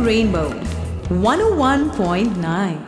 Rainbow 101.9.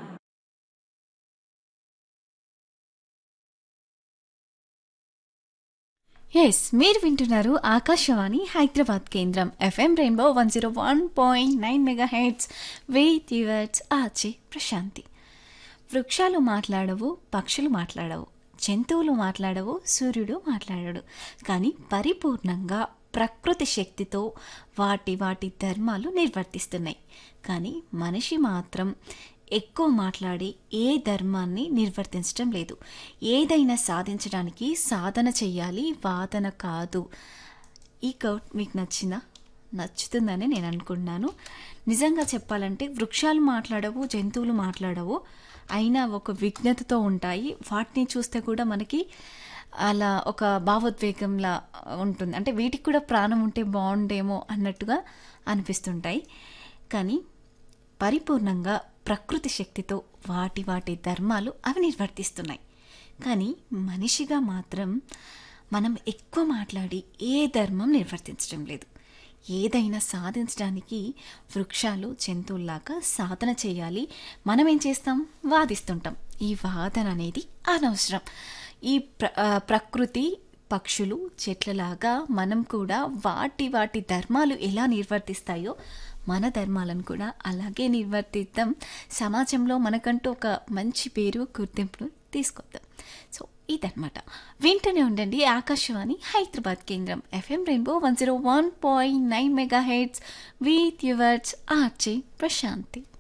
Yes మీరు వింటున్నారు ఆకాశవాణి హైదరాబాద్ కేంద్రం FM rainbow one zero one point nine mega heads with yours ఆచే ప్రశాంతి వృక్షాలు మాట్లాడవు పక్షులు మాట్లాడవు జంతువులు మాట్లాడవు సూర్యుడు మాట్లాడడు కానీ పరిపూర్ణంగా ప్రకృతి శక్తితో వాటి వాటి ధర్మాలు నిర్వర్తిస్తున్నాయి కానీ మనిషి మాత్రం ఎక్కువ మాట్లాడి ఏ ధర్మాన్ని నిర్వర్తించడం లేదు ఏదైనా సాధించడానికి సాధన చెయ్యాలి వాదన కాదు ఈ కౌట్ మీకు నచ్చిందా నచ్చుతుందని నేను అనుకుంటున్నాను నిజంగా చెప్పాలంటే వృక్షాలు మాట్లాడవు జంతువులు మాట్లాడవు అయినా ఒక విజ్ఞతతో ఉంటాయి వాటిని చూస్తే కూడా మనకి అలా ఒక భావోద్వేగంలా ఉంటుంది అంటే వీటికి కూడా ప్రాణం ఉంటే బాగుండేమో అన్నట్టుగా అనిపిస్తుంటాయి కానీ పరిపూర్ణంగా ప్రకృతి శక్తితో వాటి వాటి ధర్మాలు అవి నిర్వర్తిస్తున్నాయి కానీ మనిషిగా మాత్రం మనం ఎక్కువ మాట్లాడి ఏ ధర్మం నిర్వర్తించడం లేదు ఏదైనా సాధించడానికి వృక్షాలు జంతువుల్లాగా సాధన చేయాలి మనం ఏం చేస్తాం వాదిస్తుంటాం ఈ వాదన అనేది అనవసరం ఈ ప్ర ఆ, ప్రకృతి పక్షులు చెట్లలాగా మనం కూడా వాటి వాటి ధర్మాలు ఎలా నిర్వర్తిస్తాయో మన ధర్మాలను కూడా అలాగే నిర్వర్తిద్దాం సమాజంలో మనకంటూ ఒక మంచి పేరు గుర్తింపును తీసుకొద్దాం సో ఇదన్నమాట వింటూనే ఉండండి ఆకాశవాణి హైదరాబాద్ కేంద్రం FM rainbow one zero one point nine mega heads with yours RJ Prashanti